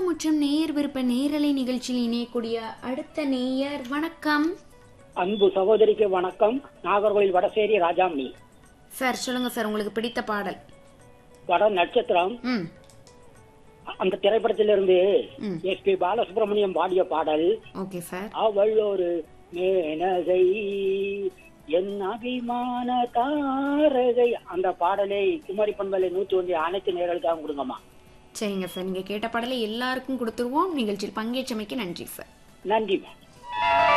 மற்றும் நேயர் விருப்ப நேரலை நிகழ்ச்சியில் இணையக்கூடிய அடுத்த நேயர் வணக்கம் அன்பு சகோதரிக்கு வணக்கம் நாகர்கோவில் வடசேரி ராஜாமணி சார் சொல்லுங்க சார் உங்களுக்கு பிடித்த பாடல் வட நட்சத்திரம் ம் அந்த திரைப்படத்திலிருந்து ம். எஸ் பி பாலசுப்ரமணியம் பாடிய பாடல் ஓகே சார் அவள் ஒரு மேனகை என் அபிமான தாரகை அந்த பாடலை குமரி பண்பலை நூத்தி ஒன்று அனைத்து நேர்களுக்காக கொடுங்கம்மா சரிங்க சார் நீங்க கேட்ட பாடலை எல்லாருக்கும் கொடுத்துருவோம் நிகழ்ச்சியில் பங்கேற்றமைக்கு நன்றி சார் நன்றிம்மா